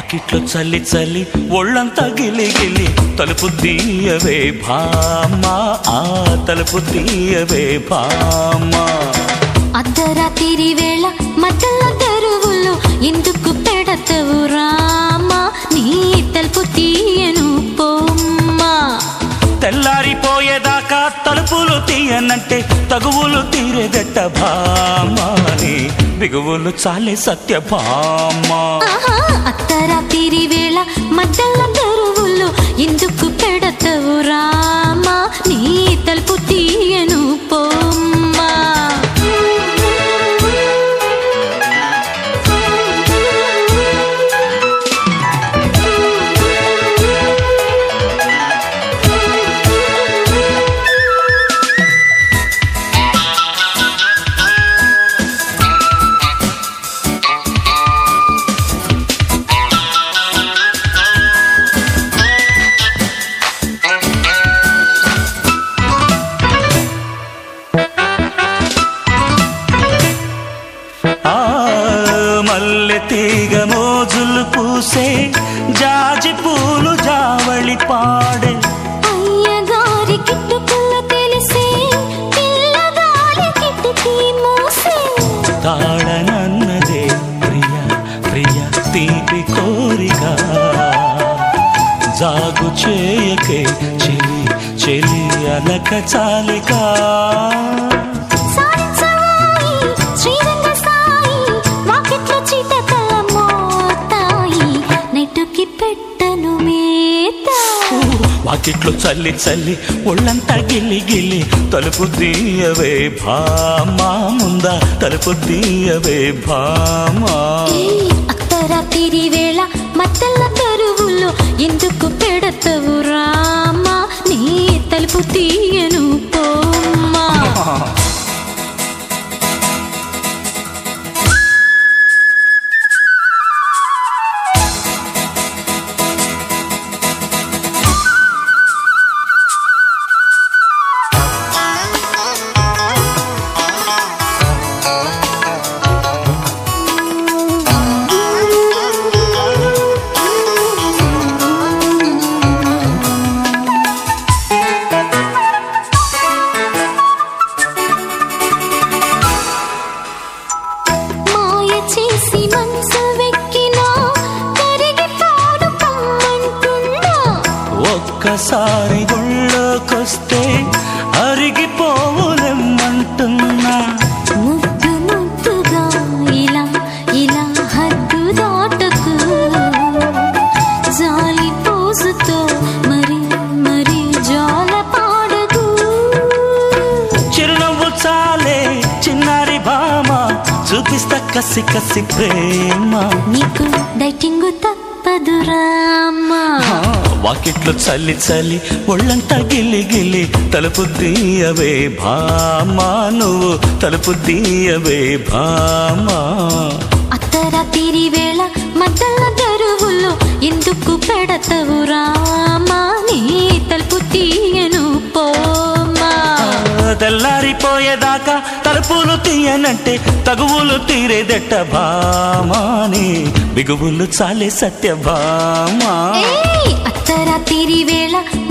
వాకిట్లో చల్లి చల్లి ఒళ్ళంతా గిలి గిలి తలుపు తీయవే భామా ఆ తలుపు తీయవే భామా అర్ధరాత్రి వేళ మధ్యల తెరువుల్లో ఎందుకు పెడతవు రామా నీ తలుపు తీయను పోమ్మా తెల్లారిపోయేదాకా తలుపులు తీయనంటే తగువులు తీరేదట భామాని బిగువులు చాలే సత్య భామా ఆహా అర్ధరాత్రి వేళ మధ్యల తెరువుల్లో ఎందుకు పెడతవు రామా నీ తలుపు తీయను పోమ్మా ఆ మల్లె తీగ మోజులు పూసే జాజి పూలు జావళి పాడే అయ్యగారి కిట్టుకుల తెలిసే పిల్లగాలి కిటికీ మూసే తాళనన్నదే ప్రియ ప్రియ తీపి కోరిక జాగు చేయకే చెలి చెలి అలక చాలిక సారించవాయి శ్రీరంగ సాయి వాకిట్లో చీతకల మోతాయి నెట్టుకి పెట్టను మేత వాకిట్లో చల్లి చల్లి ఒళ్ళంతా గిల్లి గిల్లి తలుపు తీయవే భామా ముందా తలుపు తీయవే భామా ఏయ్, అర్ధరాత్రి వేళ మత్తల తరువులో ఎందుకు పెడతవు రామా నీ తలుపు తీయను పోమ్మా మాయ చేసి మనసు వెక్కినా కరిగిపోడు కమ్మంటున్నా ఒక్కసారి గుళ్ళోకొస్తే అరిగిపోవులెమ్మంటున్నా ముద్దు ముద్దుగా ఇలా ఇలా హద్దు దాటకు జాలి పోసుతో మరి మరి జాల పాడకు చిరునవ్వు చాలే చిన్నారి భామ చూపిస్తా కసి కసి ప్రేమ నీకు డైటింగ్ తప్పదు రామ్మా ఆ, వాకిట్లో చల్లి చల్లి ఒళ్ళంతా గిల్లి గిల్లి తలుపు తీయవే భామా నువ్వు తలుపు తీయవే భామా అర్ధరాత్రి వేళ మధ్యల తెరువుల్లో ఎందుకు పెడతవు రామా నీ తలుపు తీయను పోమా తెల్లారిపోయేదాకా తలుపులు తీయనంటే తగువులు తీరేదెట్ట భామాని బిగువులు చాలే సత్య భామా ఏయ్, అర్ధరాత్రి వేళ